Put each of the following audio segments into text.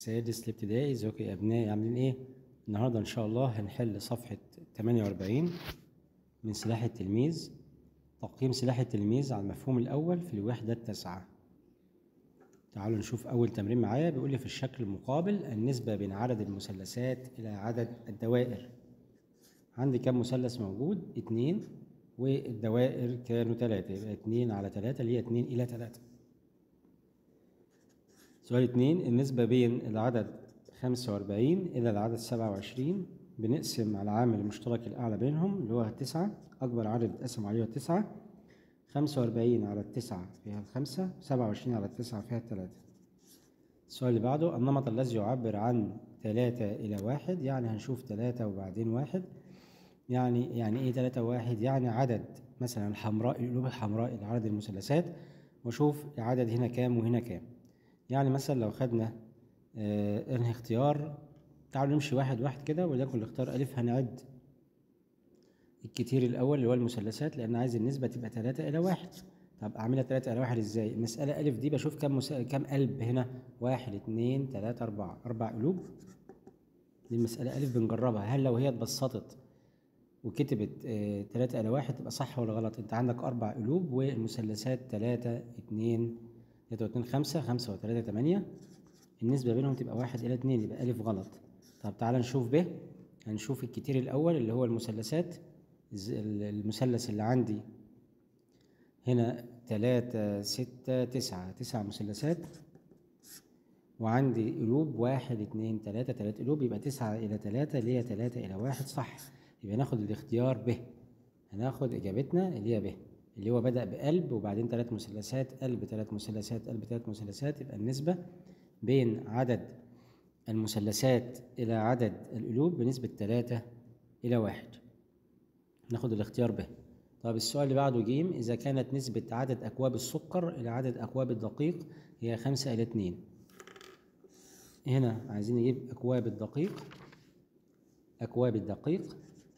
سادس الابتدائي ازيكم يا ابنائي عاملين ايه النهارده ان شاء الله هنحل صفحة 48 من سلاح التلميذ تقييم سلاح التلميذ على المفهوم الاول في الوحدة التاسعة تعالوا نشوف اول تمرين معايا بيقول لي في الشكل المقابل النسبة بين عدد المثلثات الى عدد الدوائر عندي كم مثلث موجود اتنين والدوائر كانوا تلاتة يبقى اتنين على تلاتة اللي هي اتنين الى تلاتة سؤال اتنين النسبة بين العدد خمسة وأربعين إلى العدد سبعة وعشرين بنقسم على العامل المشترك الأعلى بينهم اللي هو تسعة أكبر عدد بتقسم عليه تسعة خمسة وأربعين على التسعة فيها الخمسة سبعة وعشرين على التسعة فيها التلاتة السؤال اللي بعده النمط الذي يعبر عن تلاتة إلى واحد يعني هنشوف تلاتة وبعدين واحد يعني يعني إيه تلاتة واحد يعني عدد مثلا الحمراء القلوب الحمراء إلى عدد المثلثات وأشوف العدد هنا كام وهنا كام يعني مثلا لو خدنا آه انهي اختيار تعالوا نمشي واحد واحد كده وليكن الاختيار ألف هنعد الكتير الأول اللي هو المثلثات لأن عايز النسبة تبقى تلاتة إلى واحد طب أعملها تلاتة إلى واحد إزاي؟ المسألة ألف دي بشوف كم مسا... كم قلب هنا واحد اتنين تلاتة أربعة أربع قلوب دي المسألة ألف بنجربها هل لو هي اتبسطت وكتبت آه تلاتة إلى واحد تبقى صح ولا غلط؟ أنت عندك أربع قلوب والمثلثات تلاتة اتنين تلاتة واتنين خمسة خمسة وتلاتة تمانية النسبة بينهم تبقى واحد إلى اتنين يبقى ألف غلط طب تعالى نشوف ب هنشوف الكتير الأول اللي هو المثلثات المثلث اللي عندي هنا تلاتة ستة تسعة تسع مثلثات وعندي قلوب واحد اتنين تلاتة تلات قلوب يبقى تسعة إلى تلاتة اللي هي تلاتة إلى واحد صح يبقى ناخد الاختيار ب هناخد إجابتنا اللي هي ب اللي هو بدأ بقلب وبعدين تلات مثلثات قلب تلات مثلثات قلب تلات مثلثات يبقى النسبة بين عدد المثلثات إلى عدد القلوب بنسبة تلاتة إلى واحد ناخد الاختيار ب طب السؤال اللي بعده جيم إذا كانت نسبة عدد أكواب السكر إلى عدد أكواب الدقيق هي خمسة إلى اتنين هنا عايزين نجيب أكواب الدقيق أكواب الدقيق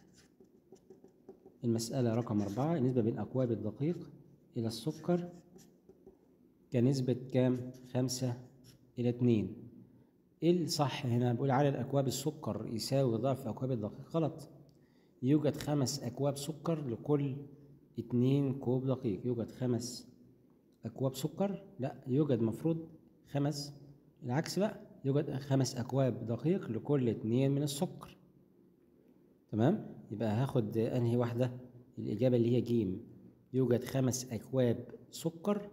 المسألة رقم أربعة النسبة بين أكواب الدقيق إلى السكر كنسبة كام؟ خمسة إلى اتنين إيه الصح هنا؟ بقول عدد أكواب السكر يساوي ضعف أكواب الدقيق غلط يوجد خمس أكواب سكر لكل اتنين كوب دقيق يوجد خمس أكواب سكر لا يوجد مفروض خمس العكس بقى يوجد خمس أكواب دقيق لكل اتنين من السكر تمام يبقى هاخد انهي واحدة الإجابة اللي هي جيم يوجد خمس أكواب سكر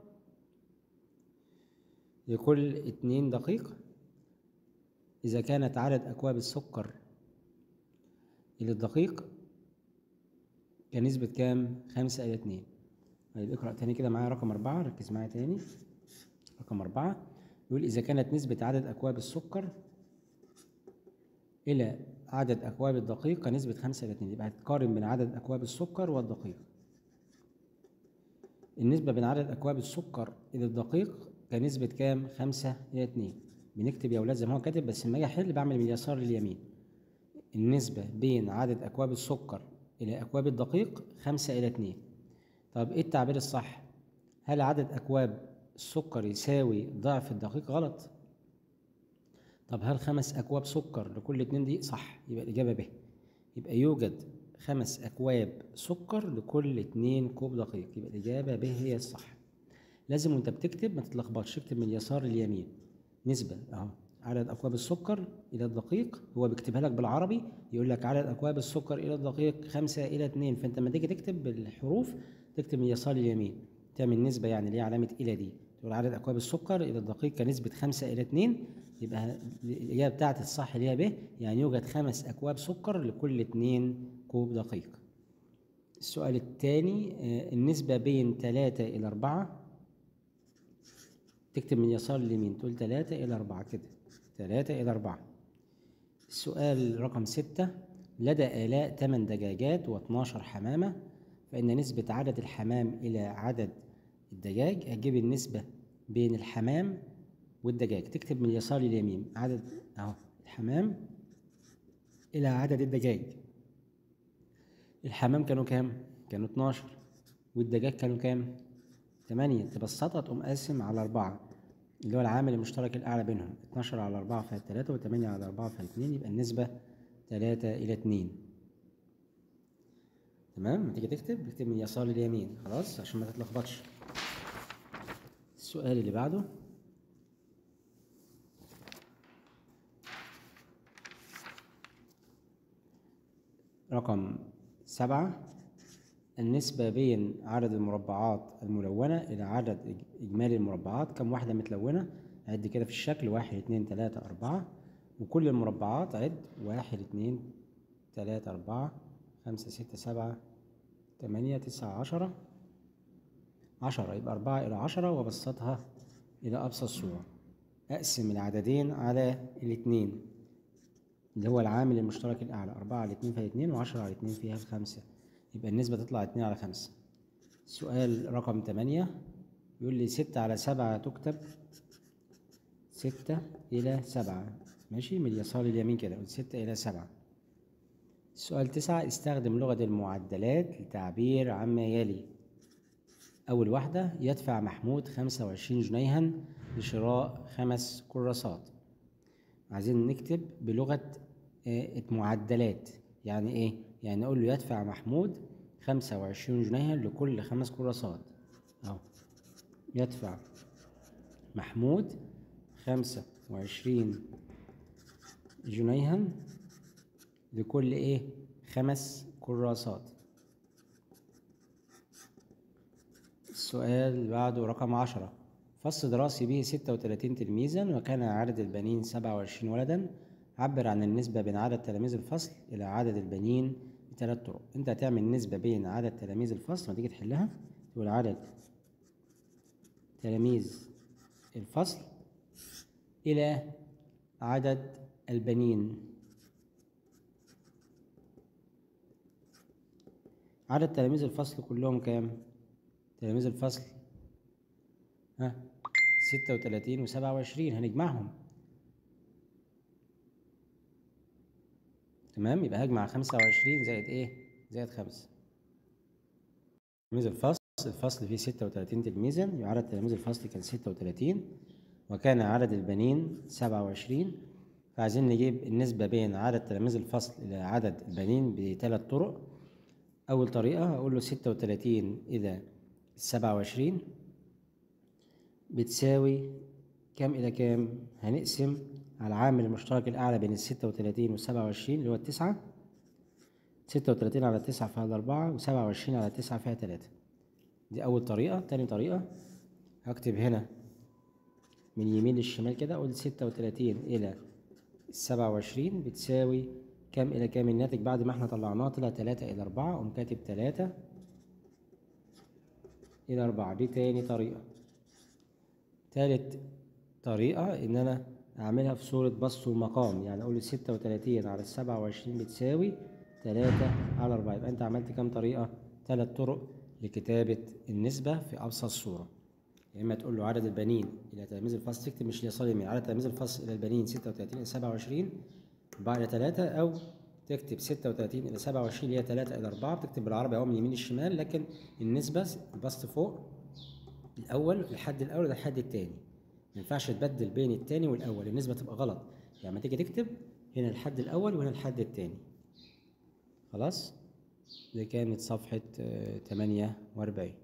لكل اتنين دقيق إذا كانت عدد أكواب السكر إلى الدقيق كنسبة كام؟ خمسة إلى اتنين طيب اقرأ تاني كده معايا رقم أربعة ركز معايا تاني رقم أربعة يقول إذا كانت نسبة عدد أكواب السكر إلى عدد أكواب الدقيق كنسبة خمسة إلى اتنين يبقى هتقارن بين عدد أكواب السكر والدقيق النسبة بين عدد أكواب السكر إلى الدقيق كنسبة كام؟ خمسة إلى اتنين بنكتب يا ولاد زي ما هو كاتب بس لما أجي أحل بعمل من اليسار لليمين النسبة بين عدد أكواب السكر إلى أكواب الدقيق خمسة إلى اتنين طب إيه التعبير الصح؟ هل عدد أكواب السكر يساوي ضعف الدقيق؟ غلط طب هل خمس أكواب سكر لكل اتنين دي صح يبقى الإجابة ب يبقى يوجد خمس أكواب سكر لكل اتنين كوب دقيق يبقى الإجابة ب هي الصح لازم وأنت بتكتب ما تتلخبطش اكتب من اليسار لليمين نسبة أهو عدد أكواب السكر إلى الدقيق هو بيكتبها لك بالعربي يقول لك عدد أكواب السكر إلى الدقيق خمسة إلى اتنين فأنت لما تيجي تكتب بالحروف تكتب من اليسار لليمين تعمل نسبة يعني اللي هي علامة إلى دي تقول عدد أكواب السكر إلى الدقيق كنسبة خمسة إلى اتنين يبقى الإجابة بتاعت الصح اللي هي ب يعني يوجد خمس أكواب سكر لكل اتنين كوب دقيق السؤال الثاني النسبة بين تلاتة إلى أربعة تكتب من يسار لليمين تقول تلاتة إلى أربعة كده تلاتة إلى أربعة السؤال رقم ستة لدى آلاء تمن دجاجات واتناشر حمامة فإن نسبة عدد الحمام إلى عدد الدجاج هتجيب النسبة بين الحمام والدجاج تكتب من اليسار لليمين عدد أهو الحمام إلى عدد الدجاج الحمام كانوا كام؟ كانوا 12 والدجاج كانوا كام؟ 8 تبسطها تقوم قاسم على أربعة اللي هو العامل المشترك الأعلى بينهم 12 على 4 فيها 3 و8 على 4 فيها 2 يبقى النسبة 3 إلى 2 تمام لما تيجي تكتب اكتب من اليسار لليمين خلاص عشان ما تتلخبطش السؤال اللي بعده رقم سبعة النسبة بين عدد المربعات الملونة إلى عدد إج- إجمالي المربعات كم واحدة متلونة عد كده في الشكل واحد اتنين تلاتة أربعة وكل المربعات عد واحد اتنين تلاتة أربعة خمسة ستة سبعة تمانية تسعة عشرة عشرة يبقى أربعة إلى عشرة وأبسطها إلى أبسط صورة أقسم العددين على الاتنين اللي هو العامل المشترك الأعلى أربعة على اتنين فيها اتنين وعشرة على اتنين فيها خمسة يبقى النسبة تطلع اتنين على خمسة سؤال رقم تمانية يقول لي ستة على سبعة تكتب ستة إلى سبعة ماشي من اليسار لليمين كده قلت ستة إلى سبعة السؤال تسعة استخدم لغة المعدلات للتعبير عما يلي أول واحدة يدفع محمود خمسة وعشرين جنيها لشراء خمس كراسات عايزين نكتب بلغة آه، معدلات يعني إيه؟ يعني نقول له يدفع محمود خمسة وعشرين جنيها لكل خمس كراسات أهو يدفع محمود خمسة وعشرين جنيها لكل إيه؟ خمس كراسات السؤال اللي بعده رقم عشرة فصل دراسي به ستة وتلاتين تلميذا وكان عدد البنين سبعة وعشرين ولدا عبر عن النسبة بين عدد تلاميذ الفصل إلى عدد البنين بثلاث طرق أنت هتعمل نسبة بين عدد تلاميذ الفصل لما تيجي تحلها تقول عدد تلاميذ الفصل إلى عدد البنين عدد تلاميذ الفصل كلهم كام؟ تلاميذ الفصل ها ستة وتلاتين وسبعة وعشرين هنجمعهم تمام يبقى هجمع خمسة وعشرين زائد ايه زائد خمسة تلاميذ الفصل الفصل فيه ستة وتلاتين تلميذا يعرض تلاميذ الفصل كان ستة وتلاتين وكان عدد البنين سبعة وعشرين فعايزين نجيب النسبة بين عدد تلاميذ الفصل إلى عدد البنين بثلاث طرق أول طريقة هقول له ستة وتلاتين إلى السبعة وعشرين بتساوي كام إلى كام؟ هنقسم على العامل المشترك الأعلى بين الستة وتلاتين والسبعة وعشرين اللي هو التسعة ستة وتلاتين على التسعة فيها الأربعة وسبعة وعشرين على التسعة فيها تلاتة دي أول طريقة تاني طريقة هكتب هنا من يمين للشمال كده أقول ستة وتلاتين إلى السبعة وعشرين بتساوي كام إلى كام الناتج بعد ما احنا طلعناه طلع تلاتة إلى أربعة أقوم كاتب تلاتة إلى أربعة دي تاني طريقة تالت طريقة إن أنا أعملها في صورة بسط ومقام يعني أقول ستة وتلاتين على السبعة وعشرين بتساوي تلاتة على أربعة يبقى أنت عملت كام طريقة؟ تلات طرق لكتابة النسبة في أبسط صورة يا إما تقول له عدد البنين إلى تلاميذ الفصل تكتب مش اليسار يمين عدد تلاميذ الفصل إلى البنين ستة وتلاتين إلى سبعة وعشرين أربعة إلى تلاتة أو تكتب ستة وتلاتين إلى سبعة وعشرين اللي هي تلاتة إلى أربعة بتكتب بالعربي أهو من اليمين للشمال لكن النسبة البسط فوق الأول الحد الأول ده الحد التاني ما ينفعش تبدل بين التاني والأول النسبة تبقى غلط يعني لما تيجي تكتب هنا الحد الأول وهنا الحد التاني خلاص دي كانت صفحة تمانية وأربعين